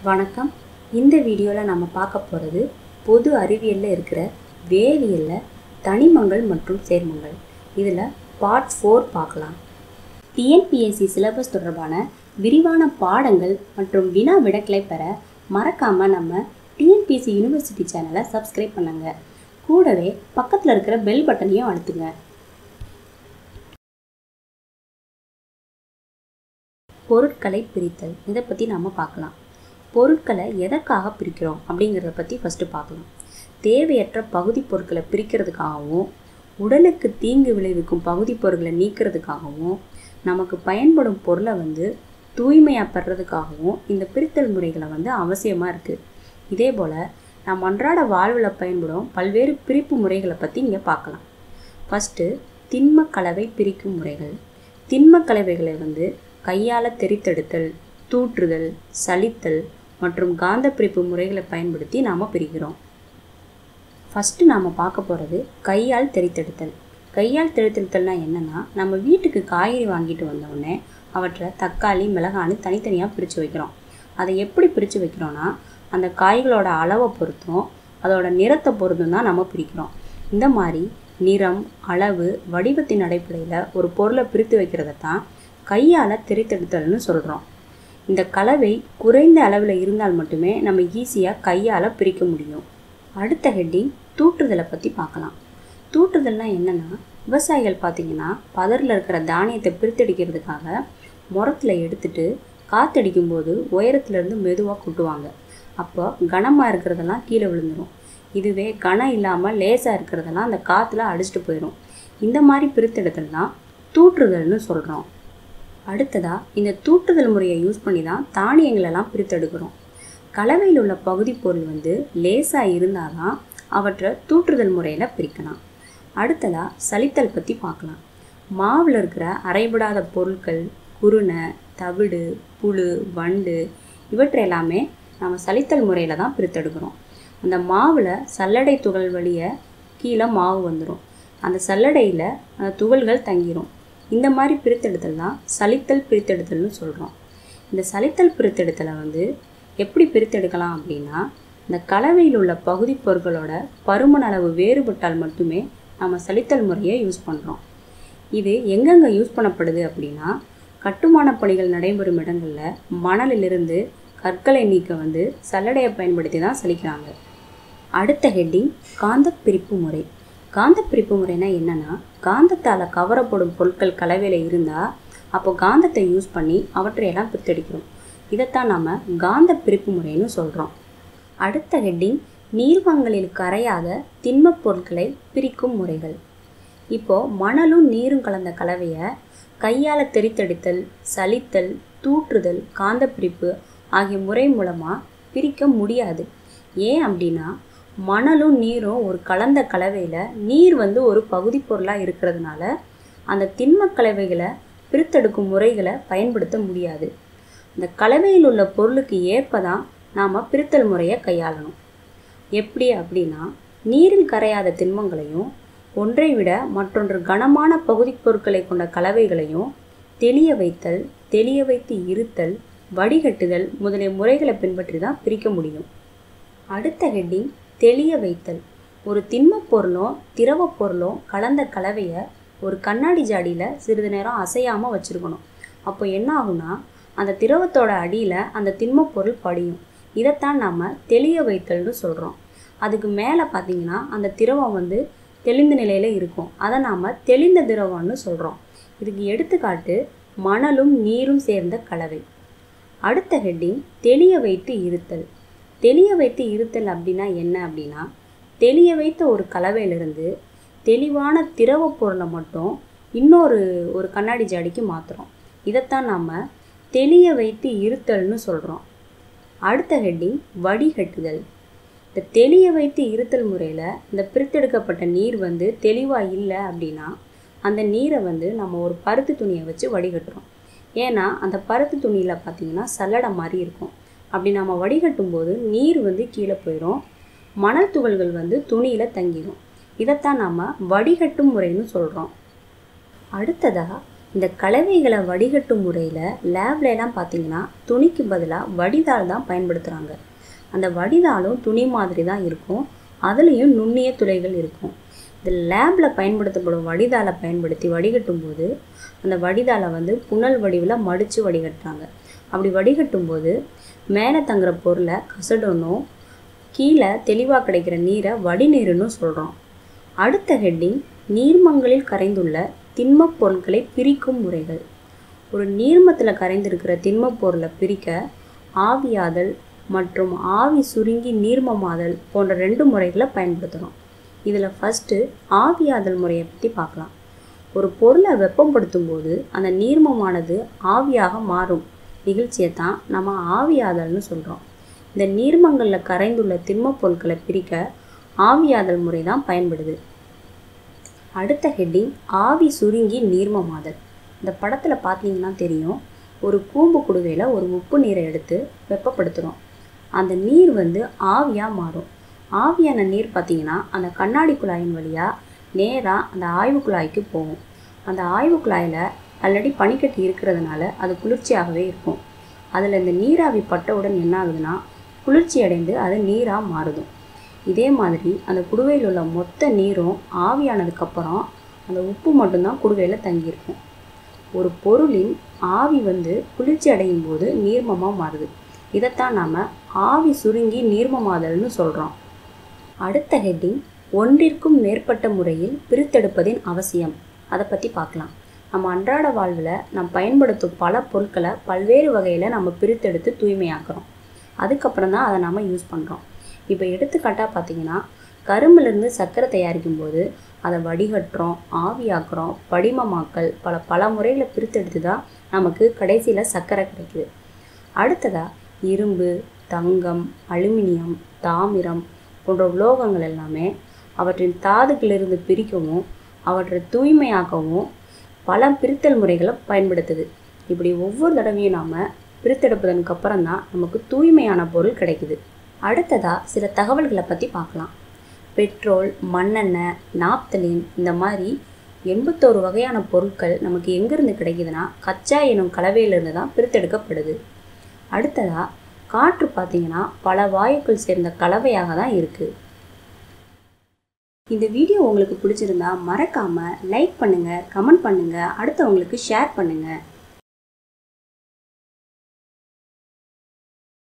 வணக்கம் இந்த வீடியோவில் நம்ம பார்க்க போகிறது பொது அறிவியலில் இருக்கிற வேதியியலில் தனிமங்கள் மற்றும் சேர்மங்கள் இதில் பார்ட் ஃபோர் பார்க்கலாம் டிஎன்பிஎஸ்சி சிலபஸ் தொடர்பான விரிவான பாடங்கள் மற்றும் வினா விடக்களை பெற மறக்காமல் நம்ம டிஎன்பிஎஸ்சி யூனிவர்சிட்டி சேனலை சப்ஸ்கிரைப் பண்ணுங்க கூடவே பக்கத்தில் இருக்கிற பெல் பட்டனையும் அழுத்துங்க பொருட்களை பிரித்தல் இதை பற்றி நம்ம பார்க்கலாம் பொருட்களை எதற்காக பிரிக்கிறோம் அப்படிங்கிறத பற்றி ஃபஸ்ட்டு பார்க்கலாம் தேவையற்ற பகுதி பொருட்களை பிரிக்கிறதுக்காகவும் உடலுக்கு தீங்கு விளைவிக்கும் பகுதி பொருட்களை நீக்கிறதுக்காகவும் நமக்கு பயன்படும் பொருளை வந்து தூய்மையாக பெறதுக்காகவும் இந்த பிரித்தல் முறைகளை வந்து அவசியமாக இருக்குது இதே போல் நம் அன்றாட வாழ்வில் பயன்படும் பல்வேறு பிரிப்பு முறைகளை பற்றி இங்கே பார்க்கலாம் ஃபஸ்ட்டு திண்ம கலவை பிரிக்கும் முறைகள் திண்ம கலவைகளை வந்து கையால் தெரித்தெடுத்தல் தூற்றுதல் சலித்தல் மற்றும் காந்த பிரிப்பு முறைகளை பயன்படுத்தி நாம் பிரிக்கிறோம் ஃபஸ்ட்டு நாம் பார்க்க போகிறது கையால் தெரித்தெடுத்தல் கையால் தெரித்தெடுத்தல்னா என்னென்னா நம்ம வீட்டுக்கு காய்கறி வாங்கிட்டு வந்தோடனே அவற்றை தக்காளி மிளகான்னு தனித்தனியாக பிரித்து வைக்கிறோம் அதை எப்படி பிரித்து வைக்கிறோன்னா அந்த காய்களோட அளவை பொறுத்தும் அதோட நிறத்தை பொறுத்தும் தான் நம்ம பிரிக்கிறோம் இந்த மாதிரி நிறம் அளவு வடிவத்தின் அடிப்படையில் ஒரு பொருளை பிரித்து வைக்கிறத தான் கையால் தெரித்தெடுத்தல்னு சொல்கிறோம் இந்த கலவை குறைந்த அளவில் இருந்தால் மட்டுமே நம்ம ஈஸியாக கையால் பிரிக்க முடியும் அடுத்த ஹெட்டிங் தூற்றுதலை பற்றி பார்க்கலாம் தூற்றுதல்னால் என்னென்னா விவசாயிகள் பார்த்திங்கன்னா பதரில் இருக்கிற தானியத்தை பிரித்தடிக்கிறதுக்காக முரத்தில் எடுத்துட்டு காற்றடிக்கும் போது உயரத்துலேருந்து மெதுவாக கொட்டுவாங்க அப்போ கனமாக இருக்கிறதெல்லாம் கீழே விழுந்துடும் இதுவே கனம் இல்லாமல் லேசாக இருக்கிறதெல்லாம் அந்த காற்றுல அடிச்சிட்டு போயிடும் இந்த மாதிரி பிரித்தெடுத்தல் தான் தூற்றுதல்னு சொல்கிறோம் அடுத்ததாக இந்த தூற்றுதல் முறையை யூஸ் பண்ணி தான் தானியங்களெல்லாம் பிரித்தெடுக்கிறோம் கலவையில் உள்ள பகுதி பொருள் வந்து லேசாக இருந்தால் தான் அவற்றை தூற்றுதல் முறையில் பிரிக்கலாம் அடுத்ததாக சலித்தல் பற்றி பார்க்கலாம் மாவில் இருக்கிற அரைபடாத பொருட்கள் குருணை தவிடு புழு வண்டு இவற்றை எல்லாமே நம்ம சலித்தல் முறையில் தான் பிரித்தெடுக்கிறோம் அந்த மாவில் சல்லடை துகள் வழியை கீழே மாவு வந்துடும் அந்த சல்லடையில் அந்த துகள்கள் தங்கிரும் இந்த மாதிரி பிரித்தெடுத்தல் தான் சலித்தல் பிரித்தெடுத்தல்னு சொல்கிறோம் இந்த சலித்தல் பிரித்தெடுத்தலை வந்து எப்படி பிரித்தெடுக்கலாம் அப்படின்னா இந்த கலவையில் உள்ள பகுதி பொருட்களோட பருமன் அளவு வேறுபட்டால் மட்டுமே நம்ம சலித்தல் முறையை யூஸ் பண்ணுறோம் இது எங்கெங்கே யூஸ் பண்ணப்படுது அப்படின்னா கட்டுமான பணிகள் நடைபெறும் இடங்களில் மணலிலிருந்து கற்களை நீக்க வந்து சல்லடையை பயன்படுத்தி தான் சலிக்கிறாங்க அடுத்த ஹெட்டிங் காந்த பிரிப்பு முறை காந்த பிரிப்பு முறைனா என்னென்னா காந்தத்தால் கவரப்படும் பொருட்கள் கலவையில் இருந்தால் அப்போ காந்தத்தை யூஸ் பண்ணி அவற்றையெல்லாம் பிரித்தெடுக்கிறோம் இதைத்தான் நம்ம காந்த பிரிப்பு முறைன்னு சொல்கிறோம் அடுத்த ஹெட்டிங் நீர்மங்களில் கரையாத திண்மப் பொருட்களை பிரிக்கும் முறைகள் இப்போது மணலும் நீரும் கலந்த கலவையை கையால் தெரித்தெடுத்தல் சலித்தல் தூற்றுதல் காந்தப்பிரிப்பு ஆகிய முறை மூலமாக பிரிக்க முடியாது ஏன் அப்படின்னா மணலும் நீரும் ஒரு கலந்த கலவையில் நீர் வந்து ஒரு பகுதி பொருளாக இருக்கிறதுனால அந்த திண்ம கலவைகளை பிரித்தெடுக்கும் முறைகளை பயன்படுத்த முடியாது இந்த கலவையில் உள்ள பொருளுக்கு ஏற்ப தான் நாம் பிரித்தல் முறையை கையாளணும் எப்படி அப்படின்னா நீரில் கரையாத திண்மங்களையும் ஒன்றை விட மற்றொன்று கனமான பகுதி பொருட்களை கொண்ட கலவைகளையும் தெளிய வைத்தல் தெளிய வைத்து இருத்தல் வடிகட்டுதல் முதலிய முறைகளை பின்பற்றி தான் பிரிக்க முடியும் அடுத்த ஹெட்டிங் தெளிய வைத்தல் ஒரு திண்மப் பொருளும் திரவப் பொருளும் கலந்த கலவையை ஒரு கண்ணாடி ஜாடியில் சிறிது நேரம் அசையாமல் வச்சுருக்கணும் அப்போ என்ன ஆகும்னா அந்த திரவத்தோட அடியில் அந்த திண்மப் பொருள் படியும் இதைத்தான் நாம் தெளிய வைத்தல்னு சொல்கிறோம் அதுக்கு மேலே பார்த்தீங்கன்னா அந்த திரவம் வந்து தெளிந்த நிலையில் இருக்கும் அதை நாம் தெளிந்த திரவம்னு சொல்கிறோம் இதுக்கு எடுத்துக்காட்டு மணலும் நீரும் சேர்ந்த கலவை அடுத்த ஹெட்டிங் தெளிய வைத்து இருத்தல் தெளிய வைத்து இருத்தல் அப்படின்னா என்ன அப்படின்னா தெளிய வைத்த ஒரு கலவையிலிருந்து தெளிவான திரவ பொருளை மட்டும் இன்னொரு ஒரு கண்ணாடி ஜாடிக்கு மாற்றுறோம் இதைத்தான் நாம் தெளிய வைத்து இருத்தல்னு சொல்கிறோம் அடுத்த ஹெட்டிங் வடிகட்டுதல் இந்த தெளிய வைத்து இருத்தல் முறையில் இந்த பிரித்தெடுக்கப்பட்ட நீர் வந்து தெளிவாக இல்லை அப்படின்னா அந்த நீரை வந்து நம்ம ஒரு பருத்து துணியை வச்சு வடிகட்டுறோம் ஏன்னா அந்த பருத்து துணியில் பார்த்திங்கன்னா சல்லடை மாதிரி இருக்கும் அப்படி நம்ம வடிகட்டும் போது நீர் வந்து கீழே போயிடும் மணல் துகள்கள் வந்து துணியில் தங்கிடும் இதைத்தான் நாம் வடிகட்டும் முறைன்னு சொல்கிறோம் அடுத்ததாக இந்த கலவைகளை வடிகட்டும் முறையில் லேப்லலாம் பார்த்தீங்கன்னா துணிக்கு பதிலாக வடிதாள் தான் பயன்படுத்துகிறாங்க அந்த வடிதாளும் துணி மாதிரி தான் இருக்கும் அதுலேயும் நுண்ணிய துளைகள் இருக்கும் இந்த லேபில் பயன்படுத்தப்படும் வடிதாளை பயன்படுத்தி வடிகட்டும் போது அந்த வடிதாளை வந்து புனல் வடிவில் மடித்து வடிகட்டுறாங்க அப்படி வடிகட்டும் போது மேலே தங்குற பொருளை கசடணும் கீழே தெளிவாக கிடைக்கிற நீரை வடிநீருன்னு சொல்கிறோம் அடுத்த ஹெட்டிங் நீர்மங்களில் கரைந்துள்ள திண்மப் பொருட்களை பிரிக்கும் முறைகள் ஒரு நீர்மத்தில் கரைந்திருக்கிற திண்மப் பொருளை பிரிக்க ஆவியாதல் மற்றும் ஆவி சுருங்கி நீர்மமாதல் போன்ற ரெண்டு முறைகளை பயன்படுத்துகிறோம் இதில் ஃபஸ்ட்டு ஆவியாதல் முறையை பற்றி பார்க்கலாம் ஒரு பொருளை வெப்பப்படுத்தும் போது அந்த நீர்மமானது ஆவியாக மாறும் நிகழ்ச்சியை தான் நம்ம ஆவியாதல்னு சொல்கிறோம் இந்த நீர்மங்களில் கரைந்துள்ள திண்மப் பொருட்களை பிரிக்க ஆவியாதல் முறை தான் பயன்படுது அடுத்த ஹெட்டிங் ஆவி சுருங்கி நீர்மமாதல் இந்த படத்தில் பார்த்தீங்கன்னா தெரியும் ஒரு கூம்பு குடுவையில் ஒரு உப்பு நீரை எடுத்து வெப்பப்படுத்துகிறோம் அந்த நீர் வந்து ஆவியாக மாறும் ஆவியான நீர் பார்த்தீங்கன்னா அந்த கண்ணாடி குழாயின் வழியாக நேராக அந்த ஆய்வு குழாய்க்கு போகும் அந்த ஆய்வு குழாயில் ஆல்ரெடி பனிக்கட்டி இருக்கிறதுனால அது குளிர்ச்சியாகவே இருக்கும் அதில் இந்த நீராவி பட்டவுடன் என்ன ஆகுதுன்னா குளிர்ச்சி அடைந்து அது நீராக மாறுதும் இதே மாதிரி அந்த குடுவையில் உள்ள மொத்த நீரும் ஆவியானதுக்கப்புறம் அந்த உப்பு மட்டும்தான் குடுவையில் தங்கியிருக்கும் ஒரு பொருளின் ஆவி வந்து குளிர்ச்சி அடையும் போது நீர்மமாக மாறுது இதைத்தான் நாம் ஆவி சுருங்கி நீர்மமாதல்னு சொல்கிறோம் அடுத்த ஹெட்டிங் ஒன்றிற்கும் மேற்பட்ட முறையில் பிரித்தெடுப்பதின் அவசியம் அதை பற்றி பார்க்கலாம் நம்ம அன்றாட வாழ்வில் நாம் பயன்படுத்தும் பல பொருட்களை பல்வேறு வகையில் நம்ம பிரித்தெடுத்து தூய்மையாக்குறோம் அதுக்கப்புறம் தான் அதை நம்ம யூஸ் பண்ணுறோம் இப்போ எடுத்துக்காட்டாக பார்த்தீங்கன்னா கரும்புலேருந்து சர்க்கரை தயாரிக்கும் போது அதை வடிகட்டுறோம் ஆவியாக்குறோம் படிமமாக்கல் பல பல முறையில் பிரித்தெடுத்து தான் நமக்கு கடைசியில் சர்க்கரை கிடைக்குது அடுத்ததாக இரும்பு தங்கம் அலுமினியம் தாமிரம் போன்ற உலோகங்கள் எல்லாமே அவற்றின் தாதுக்களிலிருந்து பிரிக்கவும் அவற்றை தூய்மையாக்கவும் பல பிரித்தல் முறைகளை பயன்படுத்துது இப்படி ஒவ்வொரு தடவையும் நாம் பிரித்தெடுப்பதற்கு அப்புறம் தான் நமக்கு தூய்மையான பொருள் கிடைக்குது அடுத்ததாக சில தகவல்களை பற்றி பார்க்கலாம் பெட்ரோல் மண்ணெண்ணெய் நாப்தலின் இந்த மாதிரி எண்பத்தோரு வகையான பொருட்கள் நமக்கு எங்கேருந்து கிடைக்குதுன்னா கச்சா எனும் கலவையிலிருந்து தான் பிரித்தெடுக்கப்படுது அடுத்ததாக காற்று பார்த்தீங்கன்னா பல வாயுக்கள் சேர்ந்த கலவையாக தான் இருக்குது இந்த வீடியோ உங்களுக்கு பிடிச்சிருந்தா மறக்காமல் லைக் பண்ணுங்கள் கமெண்ட் பண்ணுங்கள் அடுத்தவங்களுக்கு ஷேர் பண்ணுங்கள்